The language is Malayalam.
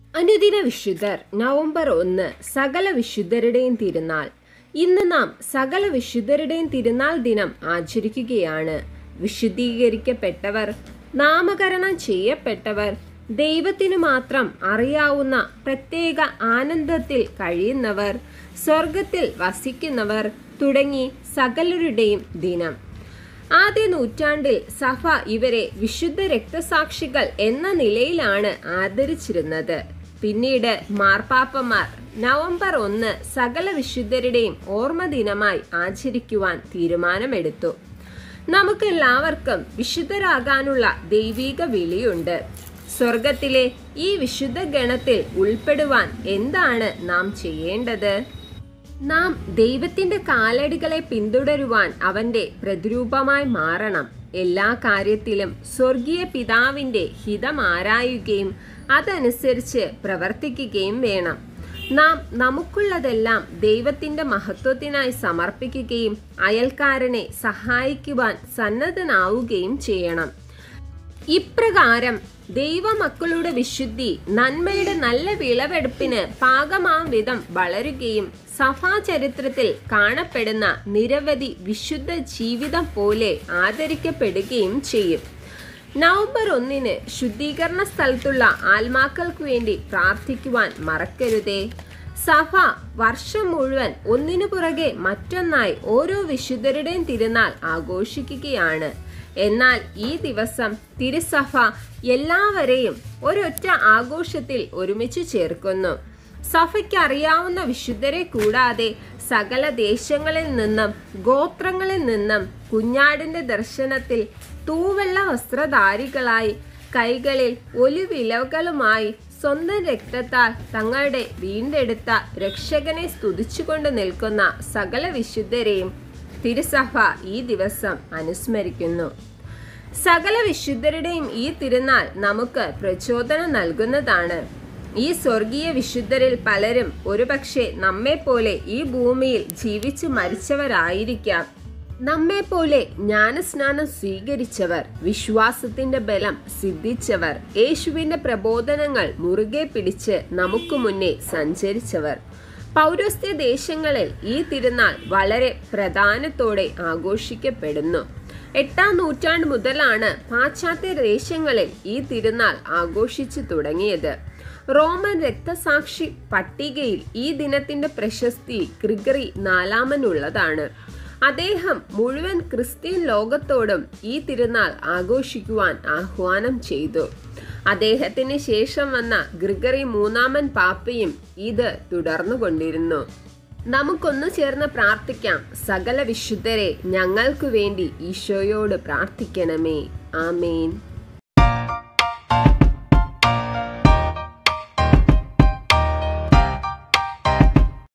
അനുദിന വിശുദ്ധർ നവംബർ ഒന്ന് സകല വിശുദ്ധരുടെയും തിരുനാൾ ഇന്ന് നാം സകല വിശുദ്ധരുടെയും തിരുനാൾ ദിനം ആചരിക്കുകയാണ് വിശുദ്ധീകരിക്കപ്പെട്ടവർ നാമകരണം ചെയ്യപ്പെട്ടവർ ദൈവത്തിനു മാത്രം അറിയാവുന്ന പ്രത്യേക ആനന്ദത്തിൽ കഴിയുന്നവർ സ്വർഗത്തിൽ വസിക്കുന്നവർ തുടങ്ങി സകലരുടെയും ദിനം ആദ്യ നൂറ്റാണ്ടിൽ സഭ ഇവരെ വിശുദ്ധ രക്തസാക്ഷികൾ എന്ന നിലയിലാണ് ആദരിച്ചിരുന്നത് പിന്നീട് മാർപ്പാപ്പമാർ നവംബർ ഒന്ന് സകല വിശുദ്ധരുടെയും ഓർമ്മ ദിനമായി ആചരിക്കുവാൻ തീരുമാനമെടുത്തു നമുക്കെല്ലാവർക്കും വിശുദ്ധരാകാനുള്ള ദൈവിക വിളിയുണ്ട് സ്വർഗത്തിലെ ഈ വിശുദ്ധ ഗണത്തിൽ ഉൾപ്പെടുവാൻ എന്താണ് നാം ചെയ്യേണ്ടത് നാം ദൈവത്തിന്റെ കാലടികളെ പിന്തുടരുവാൻ അവന്റെ പ്രതിരൂപമായി മാറണം എല്ലാ കാര്യത്തിലും സ്വർഗീയ പിതാവിന്റെ ഹിതം ആരായുകയും അതനുസരിച്ച് പ്രവർത്തിക്കുകയും വേണം നാം നമുക്കുള്ളതെല്ലാം ദൈവത്തിന്റെ മഹത്വത്തിനായി സമർപ്പിക്കുകയും അയൽക്കാരനെ സഹായിക്കുവാൻ സന്നദ്ധനാവുകയും ചെയ്യണം ഇപ്രകാരം ദൈവമക്കളുടെ വിശുദ്ധി നന്മയുടെ നല്ല വിളവെടുപ്പിന് പാകമാം വിധം വളരുകയും സഭാചരിത്രത്തിൽ കാണപ്പെടുന്ന നിരവധി വിശുദ്ധ ജീവിതം പോലെ ആദരിക്കപ്പെടുകയും ചെയ്യും നവംബർ ഒന്നിന് ശുദ്ധീകരണ സ്ഥലത്തുള്ള ആത്മാക്കൾക്ക് വേണ്ടി പ്രാർത്ഥിക്കുവാൻ മറക്കരുതേ സഭ വർഷം മുഴുവൻ ഒന്നിനു പുറകെ മറ്റൊന്നായി ഓരോ വിശുദ്ധരുടെയും തിരുനാൾ ആഘോഷിക്കുകയാണ് എന്നാൽ ഈ ദിവസം തിരുസഭ എല്ലാവരെയും ഒരൊറ്റ ആഘോഷത്തിൽ ഒരുമിച്ച് ചേർക്കുന്നു സഭയ്ക്ക് അറിയാവുന്ന വിശുദ്ധരെ കൂടാതെ സകല ദേശങ്ങളിൽ നിന്നും ഗോത്രങ്ങളിൽ നിന്നും കുഞ്ഞാടിന്റെ ദർശനത്തിൽ തൂവെള്ള വസ്ത്രധാരികളായി കൈകളിൽ ഒലിവിലകളുമായി സ്വന്തം രക്തത്താൽ തങ്ങളുടെ വീണ്ടെടുത്ത രക്ഷകനെ സ്തുതിച്ചുകൊണ്ട് നിൽക്കുന്ന സകല വിശുദ്ധരെയും തിരുസഭ ഈ ദിവസം അനുസ്മരിക്കുന്നു സകല വിശുദ്ധരുടെയും ഈ തിരുനാൾ നമുക്ക് പ്രചോദനം നൽകുന്നതാണ് ഈ സ്വർഗീയ വിശുദ്ധരിൽ പലരും ഒരുപക്ഷെ നമ്മെപ്പോലെ ഈ ഭൂമിയിൽ ജീവിച്ചു മരിച്ചവരായിരിക്കാം നമ്മെപ്പോലെ ജ്ഞാനസ്നാനം സ്വീകരിച്ചവർ വിശ്വാസത്തിന്റെ ബലം സിദ്ധിച്ചവർ യേശുവിന്റെ പ്രബോധനങ്ങൾ മുറുകെ പിടിച്ച് നമുക്ക് മുന്നേ സഞ്ചരിച്ചവർ പൗരസ്ത്യ ദേശങ്ങളിൽ ഈ തിരുനാൾ വളരെ പ്രധാനത്തോടെ ആഘോഷിക്കപ്പെടുന്നു എട്ടാം നൂറ്റാണ്ട് മുതലാണ് പാശ്ചാത്യ ദേശങ്ങളിൽ ഈ തിരുനാൾ ആഘോഷിച്ചു തുടങ്ങിയത് റോമൻ രക്തസാക്ഷി പട്ടികയിൽ ഈ ദിനത്തിന്റെ പ്രശസ്തി ഗ്രിഗറി നാലാമനുള്ളതാണ് അദ്ദേഹം മുഴുവൻ ക്രിസ്ത്യൻ ലോകത്തോടും ഈ തിരുനാൾ ആഘോഷിക്കുവാൻ ആഹ്വാനം ചെയ്തു അദ്ദേഹത്തിന് ശേഷം വന്ന ഗ്രിഗറി മൂന്നാമൻ പാപ്പയും ഇത് തുടർന്നുകൊണ്ടിരുന്നു നമുക്കൊന്നു ചേർന്ന് പ്രാർത്ഥിക്കാം സകല വിശുദ്ധരെ ഞങ്ങൾക്കു വേണ്ടി ഈശോയോട് പ്രാർത്ഥിക്കണമേ ആമേൻ